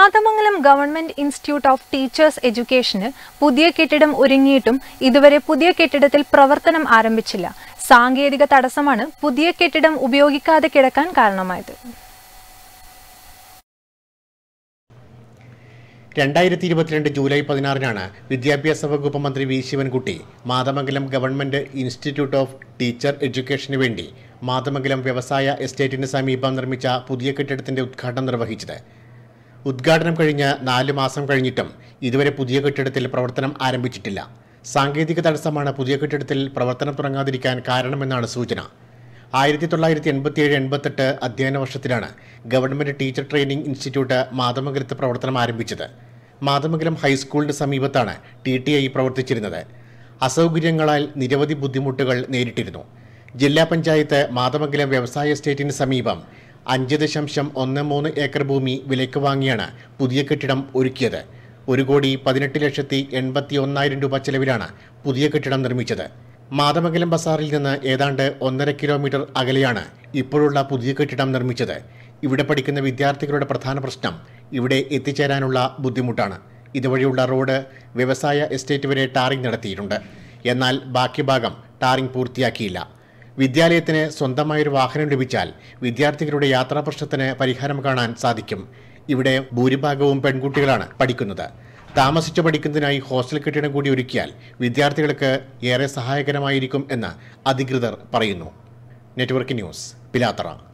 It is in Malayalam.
Mathamangalam government institute of teachers എഡ്യൂക്കേഷന് പുതിയ കെട്ടിടം ഒരുങ്ങിയിട്ടും ഇതുവരെ പുതിയ കെട്ടിടത്തിൽ പ്രവർത്തനം ആരംഭിച്ചില്ല സാങ്കേതിക തടസ്സമാണ് പുതിയ കെട്ടിടം ഉപയോഗിക്കാതെ കിടക്കാൻ കാരണമായത് രണ്ടായിരത്തി ഇരുപത്തിരണ്ട് ജൂലൈ പതിനാറിനാണ് വിദ്യാഭ്യാസ വകുപ്പ് മന്ത്രി V Sivankutty Mathamangalam government institute of teacher എഡ്യൂക്കേഷന് വേണ്ടി മാതമംഗലം വ്യവസായ എസ്റ്റേറ്റിന് സമീപം നിർമ്മിച്ച പുതിയ കെട്ടിടത്തിന്റെ ഉദ്ഘാടനം നിർവഹിച്ചത് ഉദ്ഘാടനം കഴിഞ്ഞ് നാല് മാസം കഴിഞ്ഞിട്ടും ഇതുവരെ പുതിയ കെട്ടിടത്തിൽ പ്രവർത്തനം ആരംഭിച്ചിട്ടില്ല സാങ്കേതിക തടസ്സമാണ് പുതിയ കെട്ടിടത്തിൽ പ്രവർത്തനം തുടങ്ങാതിരിക്കാൻ കാരണമെന്നാണ് സൂചന ആയിരത്തി തൊള്ളായിരത്തി എൺപത്തിയേഴ് എൺപത്തെട്ട് അധ്യയന വർഷത്തിലാണ് ഗവൺമെന്റ് ടീച്ചർ ട്രെയിനിംഗ് ഇൻസ്റ്റിറ്റ്യൂട്ട് മാതമംഗലത്ത് പ്രവർത്തനം ആരംഭിച്ചത് മാതമംഗലം ഹൈസ്കൂളിന് സമീപത്താണ് ടി ടി ഐ പ്രവർത്തിച്ചിരുന്നത് അസൗകര്യങ്ങളാൽ നിരവധി ബുദ്ധിമുട്ടുകൾ നേരിട്ടിരുന്നു ജില്ലാ പഞ്ചായത്ത് മാതമംഗലം വ്യവസായ എസ്റ്റേറ്റിന് സമീപം അഞ്ച് ദശാംശം ഒന്ന് മൂന്ന് ഏക്കർ ഭൂമി വിലയ്ക്ക് വാങ്ങിയാണ് പുതിയ കെട്ടിടം ഒരുക്കിയത് ഒരു കോടി പതിനെട്ട് ലക്ഷത്തി എൺപത്തി ഒന്നായിരം രൂപ ചെലവിലാണ് പുതിയ കെട്ടിടം നിർമ്മിച്ചത് മാതമംഗലം ബസാറിൽ നിന്ന് ഏതാണ്ട് ഒന്നര കിലോമീറ്റർ അകലെയാണ് ഇപ്പോഴുള്ള പുതിയ കെട്ടിടം നിർമ്മിച്ചത് ഇവിടെ പഠിക്കുന്ന വിദ്യാർത്ഥികളുടെ പ്രധാന പ്രശ്നം ഇവിടെ എത്തിച്ചേരാനുള്ള ബുദ്ധിമുട്ടാണ് ഇതുവഴിയുള്ള റോഡ് വ്യവസായ എസ്റ്റേറ്റ് വരെ ടാറിംഗ് നടത്തിയിട്ടുണ്ട് എന്നാൽ ബാക്കി ഭാഗം ടാറിംഗ് പൂർത്തിയാക്കിയില്ല വിദ്യാലയത്തിന് സ്വന്തമായൊരു വാഹനം ലഭിച്ചാൽ വിദ്യാർത്ഥികളുടെ യാത്രാ പ്രശ്നത്തിന് പരിഹാരം കാണാൻ സാധിക്കും ഇവിടെ ഭൂരിഭാഗവും പെൺകുട്ടികളാണ് പഠിക്കുന്നത് താമസിച്ചു പഠിക്കുന്നതിനായി ഹോസ്റ്റൽ കെട്ടിടം കൂടി ഒരുക്കിയാൽ വിദ്യാർത്ഥികൾക്ക് ഏറെ സഹായകരമായിരിക്കും എന്ന് അധികൃതർ പറയുന്നു നെറ്റ്വർക്ക് ന്യൂസ് പിലാത്തറ